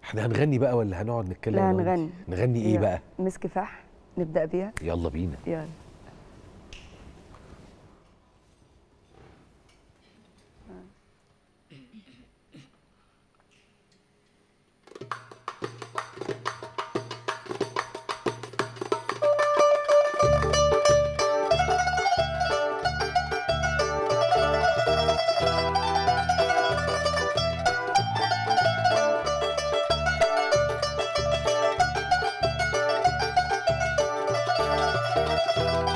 احنا هنغني بقى ولا هنقعد نتكلم لا أنا وأنت؟ هنغني نغني ايه يلا. بقى مس كفاح نبدا بيها يلا بينا يلا Thank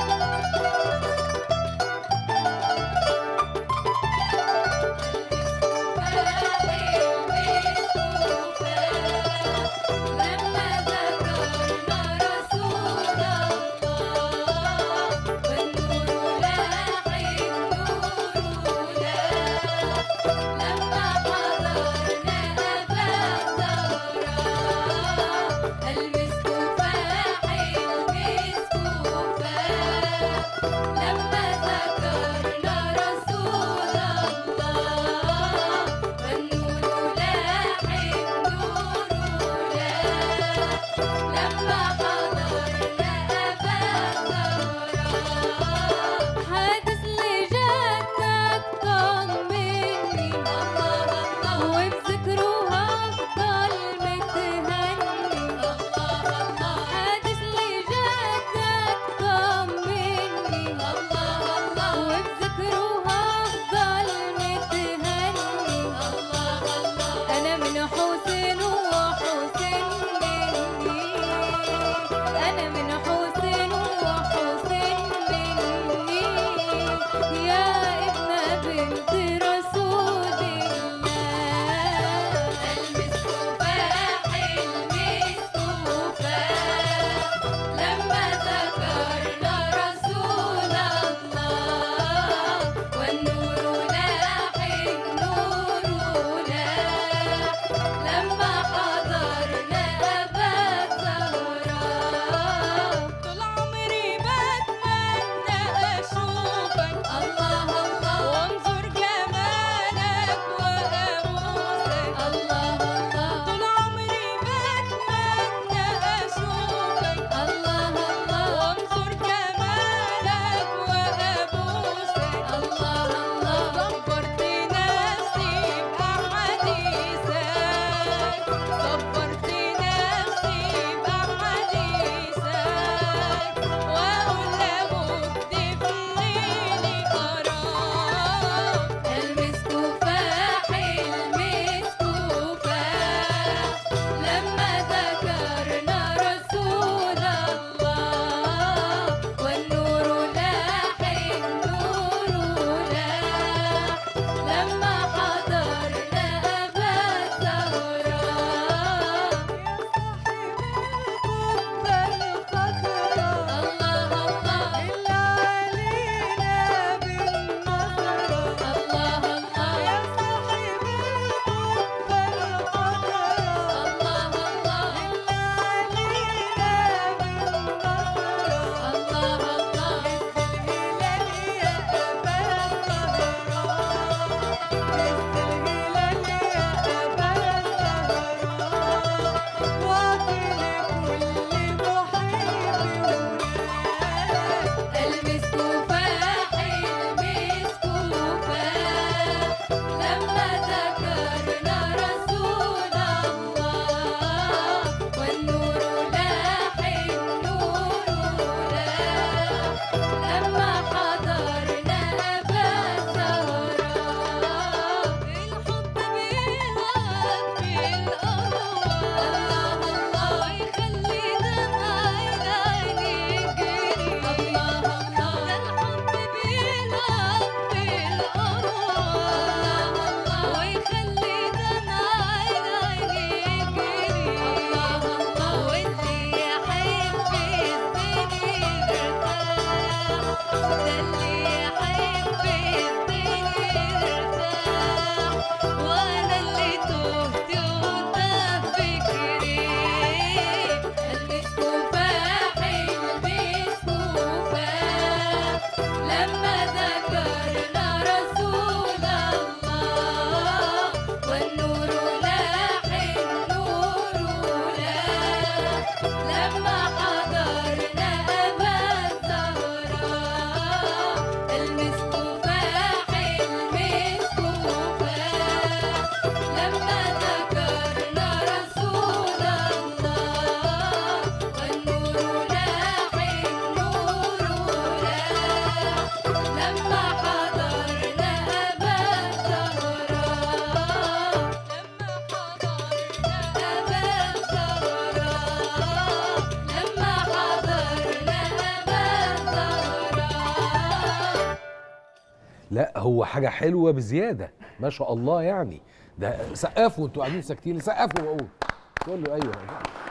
لا هو حاجه حلوه بزياده ما شاء الله يعني ده سقفوا انتوا قاعدين ساكتين سقفوا واقول تقول له ايوه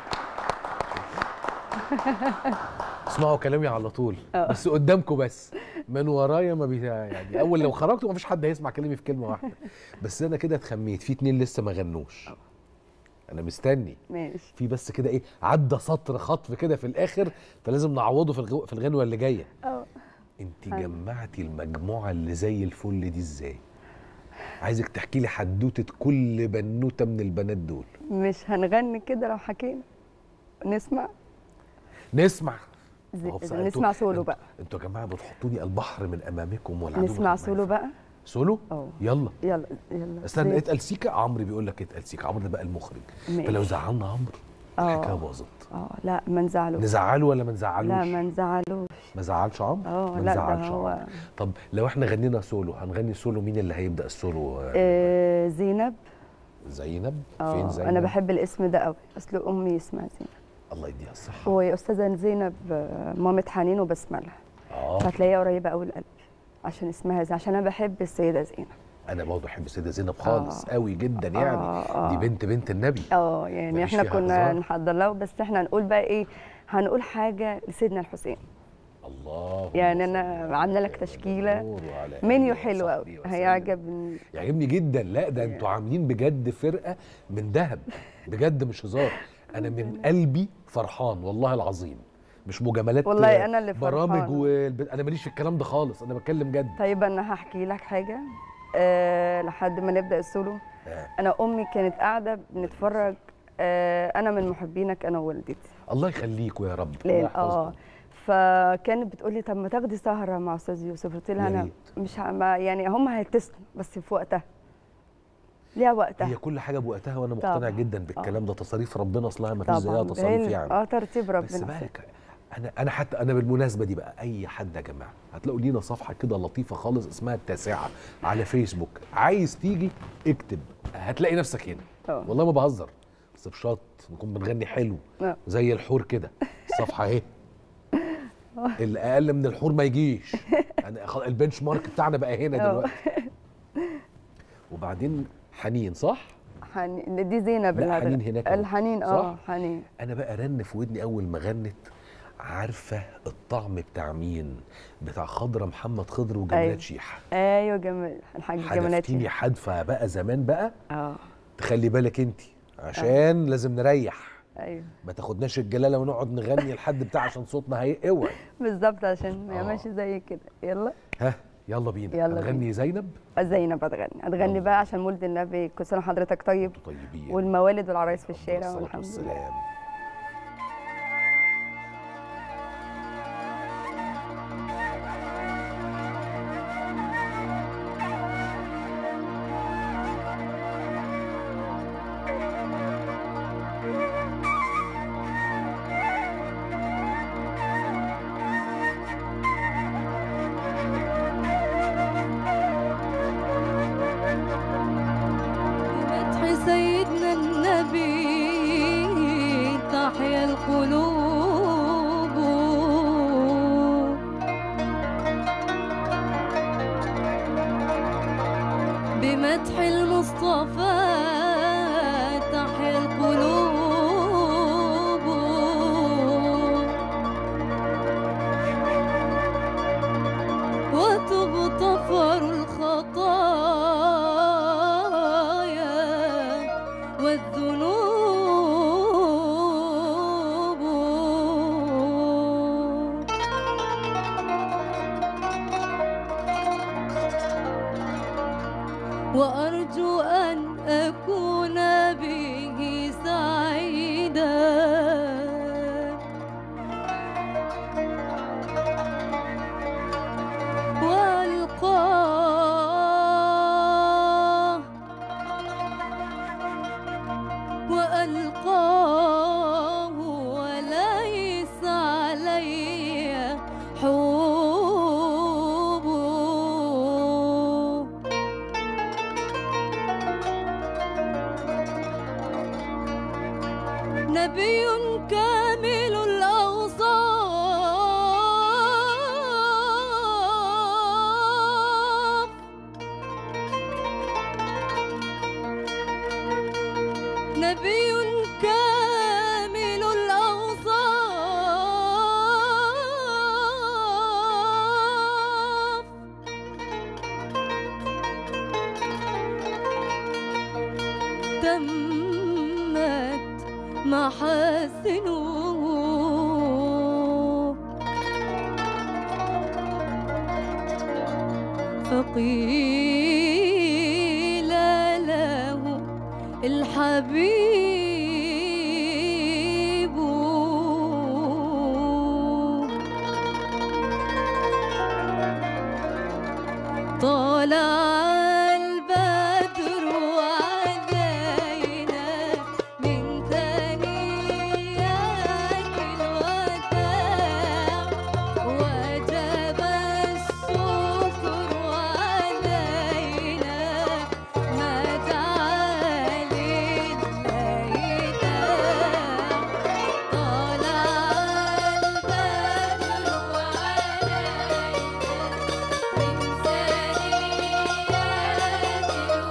اسمعوا كلامي على طول اه. بس قدامكم بس من ورايا ما بي يعني اول لو خرجتوا ما فيش حد هيسمع كلامي في كلمه واحده بس انا كده اتخميت في اتنين لسه ما غنوش انا مستني ماشي في بس كده ايه عدى سطر خطف كده في الاخر فلازم نعوضه في الغو... في الغنوه اللي جايه اه انت حلو. جمعتي المجموعه اللي زي الفل دي ازاي عايزك تحكي لي حدوته كل بنوته من البنات دول مش هنغني كده لو حكينا نسمع نسمع زي... أهو بس نسمع انتوا- سولو انتوا- بقى انتوا يا جماعه بتحطوني البحر من امامكم والعدو نسمع من سولو بقى سولو اه يلا يلا يلا استنى زي- اتقل سيكا عمرو بيقول لك اتقل سيكا عمرو ده بقى المخرج ماشي. فلو زعلنا عمرو اه. الحكايه باظت اه لا ما نزعلوش نزعله ولا ما نزعلوش لا ما نزعلوش ما زعلش عمرو اه ما لا ده نزعلش هو عمرو طب لو احنا غنينا سولو هنغني سولو مين اللي هيبدا السولو آه، آه زينب زينب اه فين زينب انا بحب الاسم ده قوي اصل امي اسمها زينب الله يديها الصحه وهي استاذه زينب آه، مامة حنين وبسملها اه فهتلاقيها قريبه قوي لقلبي عشان اسمها زي عشان انا بحب السيده زينب انا برضه بحب السيده زينب خالص آه. قوي جدا يعني آه، آه. دي بنت بنت النبي اه يعني مفيش احنا فيها كنا هزار. نحضر لها بس احنا هنقول بقى ايه هنقول حاجه لسيدنا الحسين الله يعني أنا عاملة لك تشكيلة منيو حلو قوي هيعجب يعجبني جدا لا ده انتوا عاملين بجد فرقه من ذهب بجد مش هزار انا من قلبي فرحان والله العظيم مش مجاملات والله أنا اللي برامج فرحانة. والب... انا ماليش في الكلام ده خالص انا بتكلم جد طيب انا هحكي لك حاجه أه لحد ما نبدا السولو آه. انا امي كانت قاعده بنتفرج أه انا من محبينك انا ووالدتي الله يخليكوا يا رب الله ليه يحفظكم. اه فكانت بتقول لي طب ما تاخدي سهره مع استاذ يوسف قلت لها يا انا ريت. مش ه- ما يعني هم هيتصلوا بس في وقتها ليها وقتها هي كل حاجه بوقتها وانا مقتنع طبعا. جدا بالكلام ده تصاريف ربنا اصلها ما فيش زيها طبعا تصاريف هي- يعني اه ترتيب بس ربنا بقى ك- انا انا حتى انا بالمناسبه دي بقى اي حد يا جماعه هتلاقوا لينا صفحه كده لطيفه خالص اسمها التاسعه على فيسبوك عايز تيجي اكتب هتلاقي نفسك هنا اه. والله ما بهزر بس بشرط نكون بنغني حلو اه. زي الحور كده الصفحه اهي اللي اقل من الحور ما يجيش أنا خل- البنش مارك بتاعنا بقى هنا اه. دلوقتي وبعدين حنين صح حنين دي زينب لا، اللي حنين هتغ- هناك اهو. الحنين اه صح؟ حنين انا بقى رن في ودني اول ما غنت عارفه الطعم بتاع مين بتاع خضره محمد خضر وجمالات أيوة. شيحه ايوه جمال الحاج جمالات حدفتيني حدفه بقى زمان بقى اه تخلي بالك انت عشان لازم نريح ايوه ما تاخدناش الجلاله ونقعد نغني لحد بتاع عشان صوتنا هيقوى بالظبط عشان ما آه. ماشي زي كده يلا ها يلا بينا يلا هنغني زينب زينب هتغني هتغني يلا. بقى عشان مولد النبي كل سنه وحضرتك طيب طيبين والموالد والعرايس في الشارع الصلاة والحمد لله والسلام بمدح سيدنا النبي تحيا القلوب بمدح المصطفى تحيا القلوب وتغتفر الخطايا والذنوب وأرجو أن أكون به سعيدا وألقاه وألقاه وليس علي حوب نبي كامل الأوصاف كامل الأوصاف تمت محاسنه فقيل له الحبيب طلع البدر علينا من ثنيات الوداع وجب الشكر علينا ما دعا لله داع طلع البدر علينا من ثنيات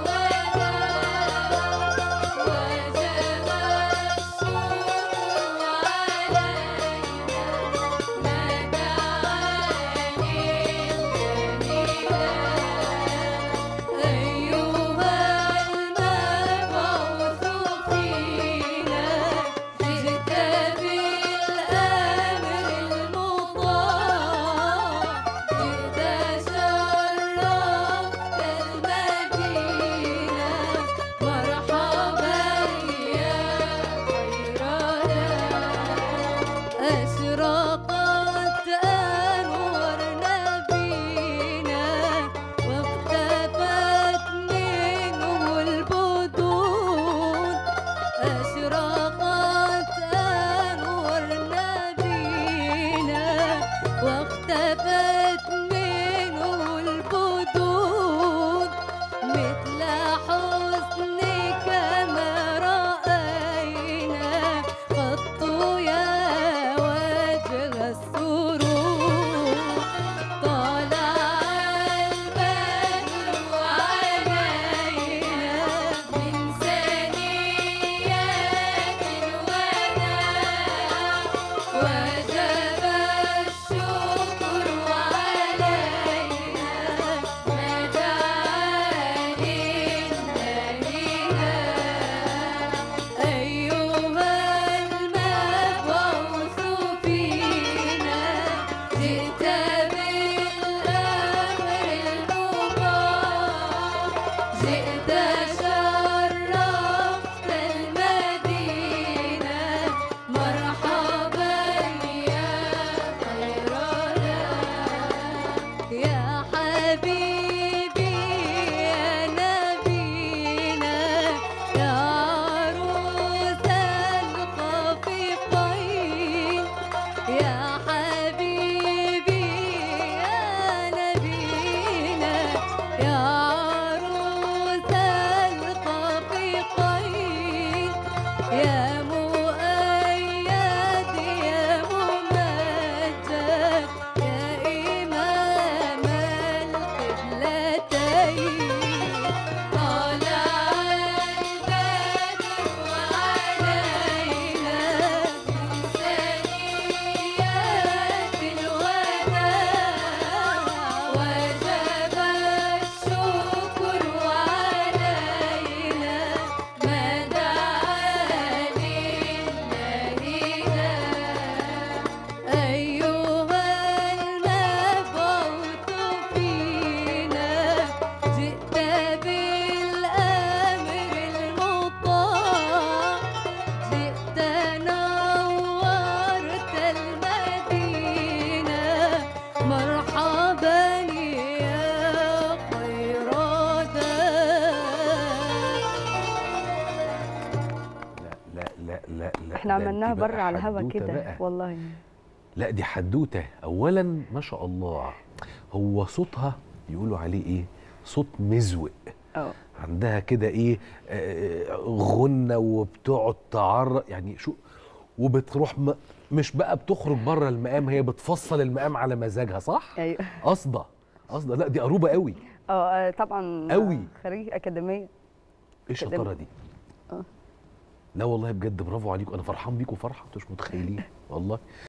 احنا ده عملناها انت بقى بره على الهوا حدوتة كده بقى. والله لا دي حدوته اولا ما شاء الله هو صوتها يقولوا عليه ايه صوت مزوق اه عندها كده ايه آه، غنى وبتقعد تعرق يعني شو وبتروح م... مش بقى بتخرج بره المقام هي بتفصل المقام على مزاجها صح ايوه قصده قصده لا دي قروبه قوي اه طبعا أوي. خريج اكاديميه ايه الشطاره دي لا والله بجد برافو عليكم انا فرحان بيكم فرحه انتوا مش متخيلين والله